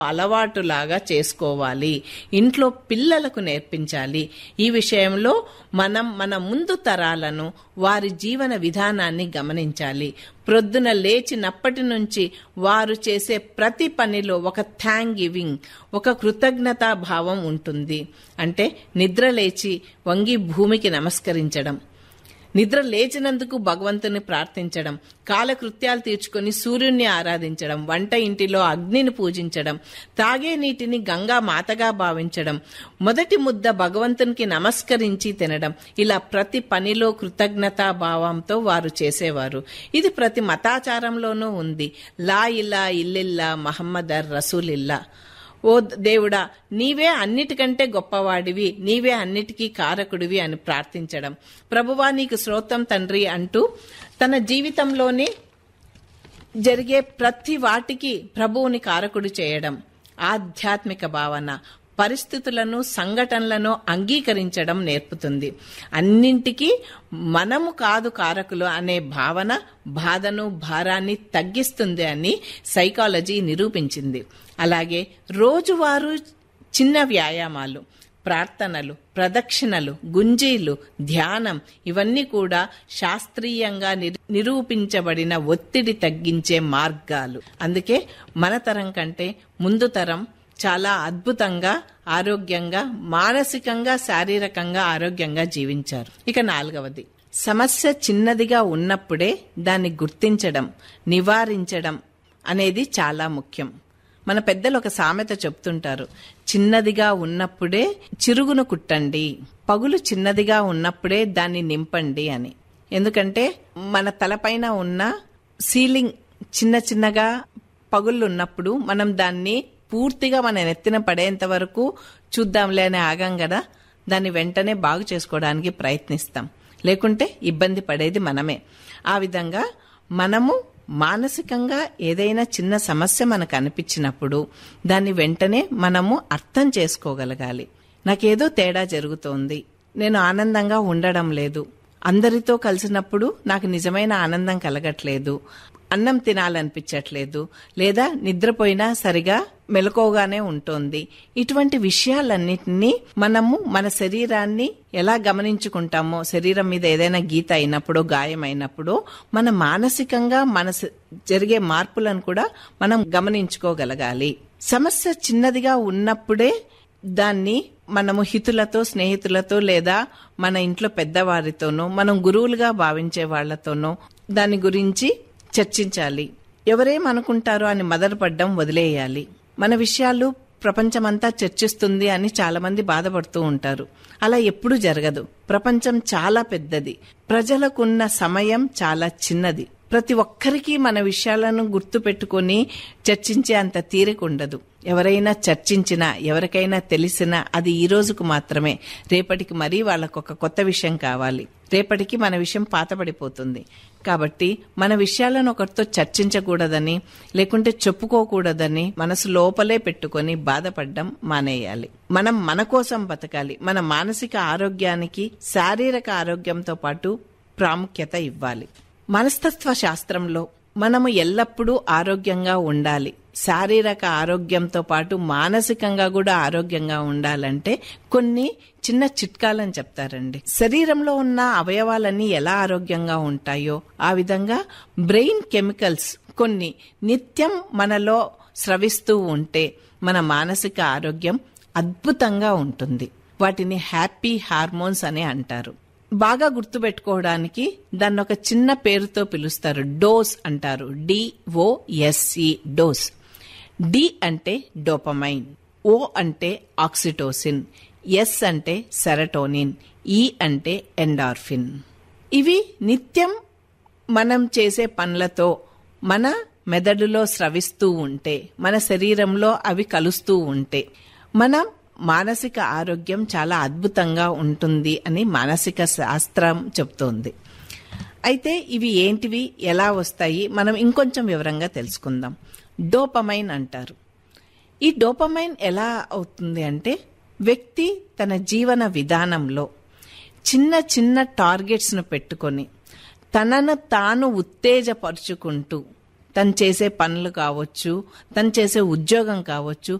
అలవాటులాగా చేసుకోవాలి ఇంట్లో పిల్లలకు నేర్పించాలి ఈ విషయంలో మనం మన ముందు తరాలను వారి జీవన విధానాన్ని గమనించాలి ప్రొద్దున లేచినప్పటి నుంచి వారు చేసే ప్రతి పనిలో ఒక థ్యాంక్ గివింగ్ ఒక కృతజ్ఞతా భావం ఉంటుంది అంటే నిద్ర లేచి వంగి భూమికి నమస్కరించడం నిద్ర లేచినందుకు భగవంతుని ప్రార్థించడం కాలకృత్యాలు తీర్చుకొని సూర్యుణ్ణి ఆరాధించడం వంట ఇంటిలో అగ్నిని పూజించడం తాగే నీటిని గంగా మాతగా భావించడం మొదటి ముద్ద భగవంతునికి నమస్కరించి తినడం ఇలా ప్రతి పనిలో కృతజ్ఞతా భావంతో వారు చేసేవారు ఇది ప్రతి మతాచారంలోనూ ఉంది లా ఇల్లా ఇల్లిల్లా మహమ్మదర్ రసూలిల్లా ఓ దేవుడా నీవే అన్నిటికంటే గొప్పవాడివి నీవే అన్నిటికీ కారకుడివి అని ప్రార్థించడం ప్రభువా నీకు శ్రోతం తండ్రి అంటూ తన జీవితంలోనే జరిగే ప్రతి వాటికి ప్రభువుని కారకుడు చేయడం ఆధ్యాత్మిక భావన పరిస్థితులను సంఘటనలను అంగీకరించడం నేర్పుతుంది అన్నింటికీ మనము కాదు కారకులు అనే భావన బాధను భారాన్ని తగ్గిస్తుంది అని సైకాలజీ నిరూపించింది అలాగే రోజువారు చిన్న వ్యాయామాలు ప్రార్థనలు ప్రదక్షిణలు గుంజీలు ధ్యానం ఇవన్నీ కూడా శాస్త్రీయంగా నిరూపించబడిన ఒత్తిడి తగ్గించే మార్గాలు అందుకే మన తరం కంటే ముందు తరం చాలా అద్భుతంగా ఆరోగ్యంగా మానసికంగా శారీరకంగా ఆరోగ్యంగా జీవించారు ఇక నాలుగవది సమస్య చిన్నదిగా ఉన్నప్పుడే దాన్ని గుర్తించడం నివారించడం అనేది చాలా ముఖ్యం మన పెద్దలు ఒక సామెత చెప్తుంటారు చిన్నదిగా ఉన్నప్పుడే చిరుగును కుట్టండి పగులు చిన్నదిగా ఉన్నప్పుడే దాన్ని నింపండి అని ఎందుకంటే మన తలపైన ఉన్న సీలింగ్ చిన్న చిన్నగా పగుళ్ళు ఉన్నప్పుడు మనం దాన్ని పూర్తిగా మన నెత్తిన పడేంత వరకు చూద్దాంలే అని ఆగాం కదా దాన్ని వెంటనే బాగు చేసుకోవడానికి ప్రయత్నిస్తాం లేకుంటే ఇబ్బంది పడేది మనమే ఆ విధంగా మనము మానసికంగా ఏదైనా చిన్న సమస్య మనకు అనిపించినప్పుడు దాన్ని వెంటనే మనము అర్థం చేసుకోగలగాలి నాకేదో తేడా జరుగుతోంది నేను ఆనందంగా ఉండడం లేదు అందరితో కలిసినప్పుడు నాకు నిజమైన ఆనందం కలగట్లేదు అన్నం తినాలనిపించట్లేదు లేదా నిద్రపోయినా సరిగా మెలకువగానే ఉంటుంది ఇటువంటి విషయాలన్నిటినీ మనము మన శరీరాన్ని ఎలా గమనించుకుంటామో శరీరం మీద ఏదైనా గీత అయినప్పుడో గాయం అయినప్పుడో మన మానసికంగా మన జరిగే మార్పులను కూడా మనం గమనించుకోగలగాలి సమస్య చిన్నదిగా ఉన్నప్పుడే దాన్ని మనము హితులతో స్నేహితులతో లేదా మన ఇంట్లో పెద్దవారితోనో మనం గురువులుగా భావించే వాళ్లతోనో దాని గురించి చర్చించాలి ఎవరేమనుకుంటారో అని మదనపడ్డం వదిలేయాలి మన విషయాలు ప్రపంచమంతా చర్చిస్తుంది అని చాలా మంది బాధపడుతూ ఉంటారు అలా ఎప్పుడూ జరగదు ప్రపంచం చాలా పెద్దది ప్రజలకున్న సమయం చాలా చిన్నది ప్రతి ఒక్కరికి మన విషయాలను గుర్తు పెట్టుకుని చర్చించే అంత తీరిక ఉండదు ఎవరైనా చర్చించినా ఎవరికైనా తెలిసినా అది ఈ రోజుకు మాత్రమే రేపటికి మరీ వాళ్ళకు ఒక కొత్త విషయం కావాలి రేపటికి మన విషయం పాతపడిపోతుంది కాబట్టి మన విషయాలను ఒకరితో చర్చించకూడదని లేకుంటే చెప్పుకోకూడదని మనసు లోపలే పెట్టుకొని బాధపడడం మానేయాలి మనం మన కోసం బతకాలి మన మానసిక ఆరోగ్యానికి శారీరక ఆరోగ్యంతో పాటు ప్రాముఖ్యత ఇవ్వాలి మనస్తత్వ శాస్త్రంలో మనము ఎల్లప్పుడూ ఆరోగ్యంగా ఉండాలి శారీరక ఆరోగ్యంతో పాటు మానసికంగా కూడా ఆరోగ్యంగా ఉండాలంటే కొన్ని చిన్న చిట్కాలని చెప్తారండి శరీరంలో ఉన్న అవయవాలన్నీ ఎలా ఆరోగ్యంగా ఉంటాయో ఆ విధంగా బ్రెయిన్ కెమికల్స్ కొన్ని నిత్యం మనలో స్రవిస్తూ ఉంటే మన మానసిక ఆరోగ్యం అద్భుతంగా ఉంటుంది వాటిని హ్యాపీ హార్మోన్స్ అని అంటారు బాగా గుర్తుపెట్టుకోవడానికి దాన్ని ఒక చిన్న పేరుతో పిలుస్తారు డోస్ అంటారు డిఓఎస్సి డోస్ డి అంటే డోపమైన్ ఓ అంటే ఆక్సిటోసిన్ ఎస్ అంటే సెరటోనిన్ ఈ అంటే ఎండార్ఫిన్ ఇవి నిత్యం మనం చేసే పనులతో మన మెదడులో స్రవిస్తూ ఉంటే మన శరీరంలో అవి కలుస్తూ ఉంటే మనం మానసిక ఆరోగ్యం చాలా అద్భుతంగా ఉంటుంది అని మానసిక శాస్త్రం చెప్తోంది అయితే ఇవి ఏంటివి ఎలా వస్తాయి మనం ఇంకొంచెం వివరంగా తెలుసుకుందాం డోపమైన్ అంటారు ఈ డోపమైన్ ఎలా అవుతుంది అంటే వ్యక్తి తన జీవన విధానంలో చిన్న చిన్న టార్గెట్స్ను పెట్టుకొని తనను తాను ఉత్తేజపరుచుకుంటూ తను చేసే పనులు కావచ్చు తను చేసే ఉద్యోగం కావచ్చు